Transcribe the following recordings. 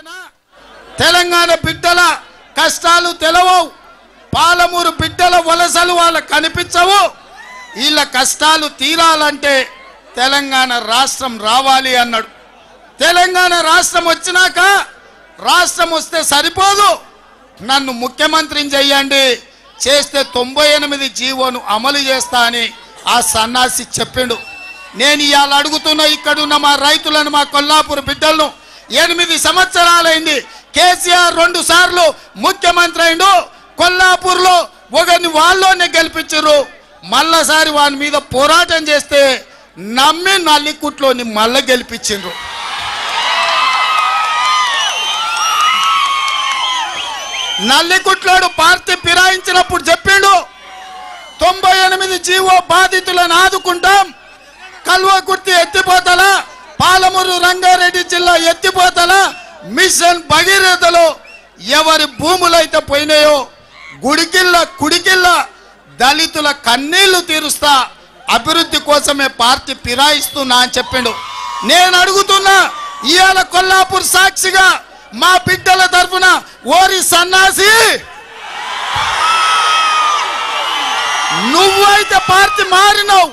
అంతేనా తెలంగాణ బిడ్డల కష్టాలు తెలవవు పాలమూరు బిడ్డల వలసలు వాళ్ళకు కనిపించవు వీళ్ళ కష్టాలు తీరాలంటే తెలంగాణ రాష్ట్రం రావాలి అన్నాడు తెలంగాణ రాష్ట్రం వచ్చినాక రాష్ట్రం వస్తే సరిపోదు నన్ను ముఖ్యమంత్రిని చెయ్యండి చేస్తే తొంభై ఎనిమిది జీవోను అమలు చేస్తా అని ఆ సన్నాసి చెప్పిండు నేను ఇవాళ అడుగుతున్న ఇక్కడున్న మా రైతులను మా కొల్లాపూర్ బిడ్డలను ఎనిమిది సంవత్సరాలైంది కేసీఆర్ రెండు సార్లు ముఖ్యమంత్రి అయిండు కొల్లాపూర్లో ఒకరిని వాళ్ళలోనే గెలిపించారు మళ్ళసారి వాని మీద పోరాటం చేస్తే నమ్మి నల్లికుట్లోని మళ్ళా గెలిపించిండ్రు నల్లికుట్లోడు పార్టీ ఫిరాయించినప్పుడు చెప్పిండు తొంభై ఎనిమిది జీవో బాధితులను ఆదుకుంటాం కల్వకుర్తి ఎత్తిపోతల పాలమూరు రంగారెడ్డి జిల్లా ఎత్తిపోతల మిషన్ భగీరథలో ఎవరి భూములైతే పోయినాయో గుడికిల్ల కుడికిల్ల దళితుల కన్నీళ్లు తీరుస్తా అభివృద్ధి కోసమే పార్టీ ఫిరాయిస్తున్నా అని చెప్పిండు నేను అడుగుతున్నా ఇవాళ కొల్లాపూర్ సాక్షిగా మా బిడ్డల తరఫున ఓరి సన్నాసి నువ్వైతే పార్టీ మారినావు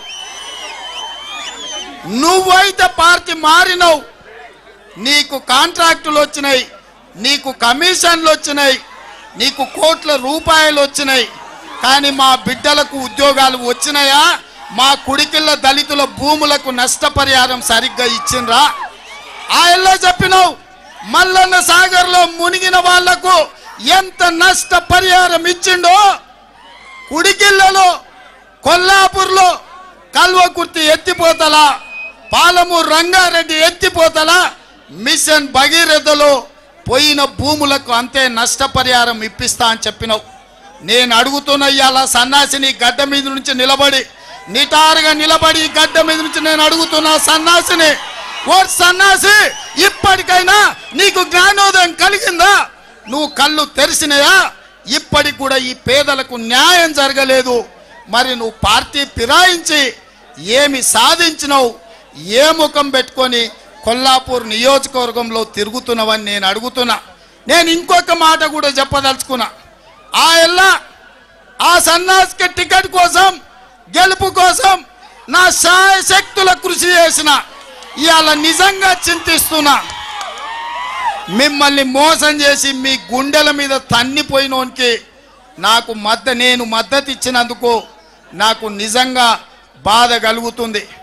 నువ్వైతే పార్టీ మారినావు నీకు కాంట్రాక్టులు వచ్చినాయి నీకు కమిషన్లు వచ్చినాయి నీకు కోట్ల రూపాయలు వచ్చినాయి కానీ మా బిడ్డలకు ఉద్యోగాలు వచ్చినాయా మా కుడికిళ్ళ దళితుల భూములకు నష్టపరిహారం సరిగ్గా ఇచ్చిండ్రా ఆయల్లో చెప్పినావు మల్లన్న సాగర్లో మునిగిన వాళ్లకు ఎంత నష్టపరిహారం ఇచ్చిండో కుడికిళ్ళలో కొల్లాపూర్లో కల్వకుర్తి ఎత్తిపోతల పాలమూరు రంగారెడ్డి ఎత్తిపోతల మిషన్ భగీరథలో పోయిన భూములకు అంతే నష్టపరిహారం ఇప్పిస్తా అని చెప్పినావు నేను అడుగుతున్న ఇవాళ సన్నాసిని గడ్డ మీద నుంచి నిలబడి నిటారుగా నిలబడి ఈ గడ్డ మీద నుంచి నేను అడుగుతున్నా సన్నాసిని ఓ సన్నాసి ఇప్పటికైనా నీకు జ్ఞానోదయం కలిగిందా నువ్వు కళ్ళు తెరిసినయా ఇప్పటికి కూడా ఈ పేదలకు న్యాయం జరగలేదు మరి నువ్వు పార్టీ ఫిరాయించి ఏమి సాధించినావు ఏ ముఖం పెట్టుకొని కొల్లాపూర్ నియోజకవర్గంలో తిరుగుతున్నావని నేను అడుగుతున్నా నేను ఇంకొక మాట కూడా చెప్పదలుచుకున్నా ఆ ఎల్లా ఆ సన్నాసికి టికెట్ కోసం గెలుపు కోసం నా శాయశక్తుల కృషి చేసిన ఇవాళ నిజంగా చింతిస్తున్నా మిమ్మల్ని మోసం చేసి మీ గుండెల మీద తన్నిపోయినోనికి నాకు మద్ద నేను మద్దతు ఇచ్చినందుకు నాకు నిజంగా బాధ కలుగుతుంది